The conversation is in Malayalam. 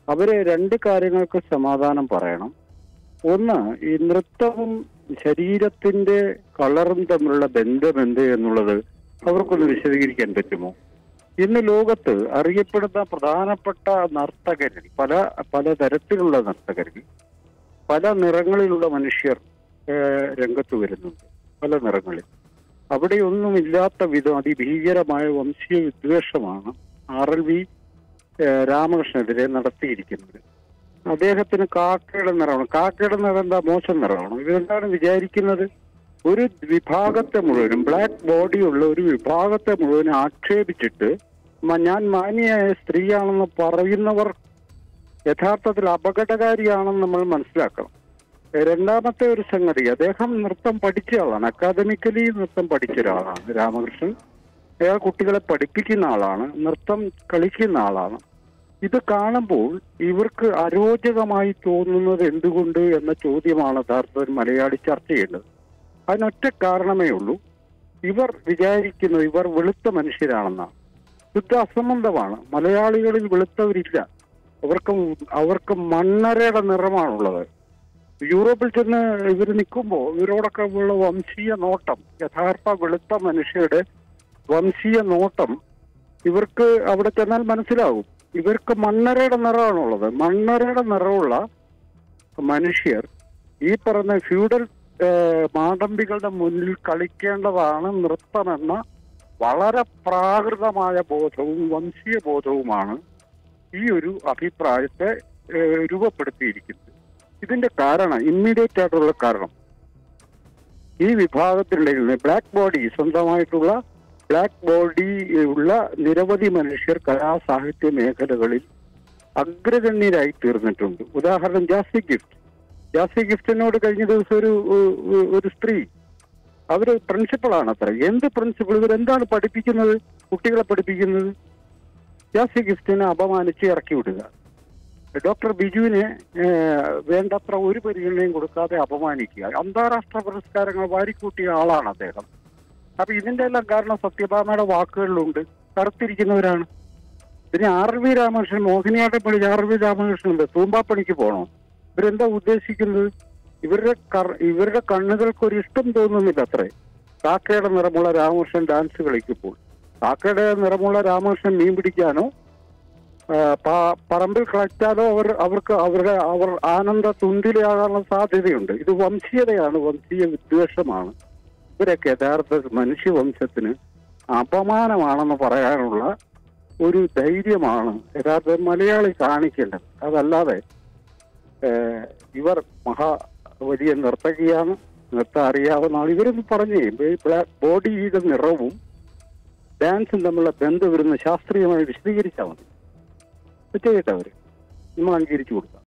അവര് രണ്ട് കാര്യങ്ങൾക്ക് സമാധാനം പറയണം ഒന്ന് ഈ നൃത്തവും ശരീരത്തിന്റെ കളറും തമ്മിലുള്ള ബന്ധം എന്ത് എന്നുള്ളത് അവർക്കൊന്ന് വിശദീകരിക്കാൻ പറ്റുമോ ഇന്ന് ലോകത്ത് അറിയപ്പെടുന്ന പ്രധാനപ്പെട്ട നർത്തകരിൽ പല പലതരത്തിലുള്ള നർത്തകരിൽ പല നിറങ്ങളിലുള്ള മനുഷ്യർ ഏഹ്, രംഗത്ത് വരുന്നുണ്ട് പല നിറങ്ങളിൽ അവിടെയൊന്നും ഇല്ലാത്ത വിധം അതിഭീകരമായ വംശീയ വിദ്വേഷമാണ് ആർ എൽ വി രാമകൃഷ്ണനെതിരെ നടത്തിയിരിക്കുന്നത് അദ്ദേഹത്തിന് കാക്കയുടെ നിറമാണ് കാക്കയുടെ നിറം എന്താ മോശം നിറമാണ് ഇതെന്താണ് വിചാരിക്കുന്നത് ഒരു വിഭാഗത്തെ മുഴുവനും ബ്ലാക്ക് ബോഡിയുള്ള ഒരു വിഭാഗത്തെ മുഴുവനും ആക്ഷേപിച്ചിട്ട് മ- ഞാൻ മാന്യയായ സ്ത്രീയാണെന്ന് പറയുന്നവർ യഥാർത്ഥത്തിൽ അപകടകാരിയാണെന്ന് നമ്മൾ മനസ്സിലാക്കണം രണ്ടാമത്തെ ഒരു സംഗതി അദ്ദേഹം നൃത്തം പഠിച്ച ആളാണ് അക്കാദമിക്കലി നൃത്തം പഠിച്ച ഒരാളാണ് രാമകൃഷ്ണൻ അയാൾ കുട്ടികളെ പഠിപ്പിക്കുന്ന ആളാണ് നൃത്തം കളിക്കുന്ന ആളാണ് ഇത് കാണുമ്പോൾ ഇവർക്ക് അരോചകമായി തോന്നുന്നത് എന്തുകൊണ്ട് എന്ന ചോദ്യമാണ് യഥാർത്ഥത്തിൽ മലയാളി ചർച്ച ചെയ്യേണ്ടത് അതിനൊറ്റ കാരണമേ ഉള്ളൂ ഇവർ വിചാരിക്കുന്നു ഇവർ വെളുത്ത മനുഷ്യരാണെന്നാണ് ശുദ്ധ അസംബന്ധമാണ് മലയാളികളിൽ വെളുത്തവരില്ല അവർക്ക് അവർക്ക് മണ്ണരയുടെ നിറമാണുള്ളത് യൂറോപ്പിൽ ചെന്ന് ഇവർ നിൽക്കുമ്പോൾ ഇവരോടൊക്കെ ഉള്ള വംശീയ നോട്ടം യഥാർത്ഥ വെളുത്ത മനുഷ്യരുടെ വംശീയ നോട്ടം ഇവർക്ക് അവിടെ ചെന്നാൽ മനസ്സിലാകും ഇവർക്ക് മണ്ണരയുടെ നിറമാണുള്ളത് മണ്ണരയുടെ നിറമുള്ള മനുഷ്യർ ഈ പറഞ്ഞ ഫ്യൂഡൽ ഏഹ്, മാടമ്പികളുടെ മുന്നിൽ കളിക്കേണ്ടതാണ് നൃത്തമെന്ന വളരെ പ്രാകൃതമായ ബോധവും വംശീയ ബോധവുമാണ് ഈ ഒരു അഭിപ്രായത്തെ ഏഹ്, രൂപപ്പെടുത്തിയിരിക്കുന്നത് ഇതിന്റെ കാരണം ഇമ്മീഡിയറ്റ് ആയിട്ടുള്ള കാരണം ഈ വിഭാഗത്തിനിടയിൽ ബ്ലാക്ക് ബോഡി സ്വന്തമായിട്ടുള്ള ബ്ലാക്ക് ബോഡി ഉള്ള നിരവധി മനുഷ്യർ കലാ സാഹിത്യ മേഖലകളിൽ അഗ്രഗണ്യരായി തീർന്നിട്ടുണ്ട് ഉദാഹരണം ജാസി ഗിഫ്റ്റ് ജാസി ഗിഫ്റ്റിനോട് കഴിഞ്ഞ ദിവസം ഒരു ഒരു- ഒരു സ്ത്രീ അവര് പ്രിൻസിപ്പളാണ് അത്ര എന്ത് പ്രിൻസിപ്പൾ ഇവരെന്താണ് പഠിപ്പിക്കുന്നത് കുട്ടികളെ പഠിപ്പിക്കുന്നത് ജാസി ഗിഫ്റ്റിനെ അപമാനിച്ച് ഇറക്കി വിടുക ഡോക്ടർ ബിജുവിനെ ഏഹ്, വേണ്ടത്ര ഒരു പരിഗണനയും കൊടുക്കാതെ അപമാനിക്കുക അന്താരാഷ്ട്ര പുരസ്കാരങ്ങൾ വാരിക്കൂട്ടിയ ആളാണ് അദ്ദേഹം അപ്പൊ ഇതിന്റെ എല്ലാം കാരണം സത്യഭാമയുടെ വാക്കുകളിലുണ്ട് കറുത്തിരിക്കുന്നവരാണ് പിന്നെ ആർ വി രാമകൃഷ്ണൻ മോഹിനിയാട്ടം പഠിച്ച ആർ വി രാമകൃഷ്ണൻ ഉണ്ട് തൂമ്പാപ്പണിക്ക് പോകണോ ഇവരെന്താ ഉദ്ദേശിക്കുന്നത് ഇവരുടെ കർ- ഇവരുടെ കണ്ണുകൾക്ക് ഒരു ഇഷ്ടം തോന്നുന്നില്ല അത്രേ കാക്കയുടെ നിറമുള്ള രാമകൃഷ്ണൻ ഡാൻസ് കളിക്കുമ്പോൾ കാക്കയുടെ നിറമുള്ള രാമകൃഷ്ണൻ മീൻ പിടിക്കാനോ ആ, പ- പറമ്പിൽ കളിച്ചാലോ അവർ അവർക്ക് അവരുടെ അവർ ആനന്ദ തുണ്ടിലാകാനുള്ള സാധ്യതയുണ്ട് ഇത് വംശീയതയാണ് വംശീയ വിദ്വേഷമാണ് ഇവരൊക്കെ യഥാർത്ഥ മനുഷ്യവംശത്തിന് അപമാനമാണെന്ന് പറയാനുള്ള ഒരു ധൈര്യമാണ് യഥാർത്ഥ മലയാളി കാണിക്കേണ്ടത് അതല്ലാതെ ഏഹ്, ഇവർ മഹാ വലിയ നർത്തകിയാണ് നൃത്തം അറിയാവുന്ന ആൾ ഇവരൊന്നും പറഞ്ഞേ ബ്ലാക്ക് ബോഡിയുടെ നിറവും ഡാൻസും തമ്മിലുള്ള ബന്ധം വരുന്ന ശാസ്ത്രീയമായി വിശദീകരിച്ചാൽ മതി ഇത് ചെയ്യട്ടെ അവര് നമ്മൾ അംഗീകരിച്ചു കൊടുക്കാം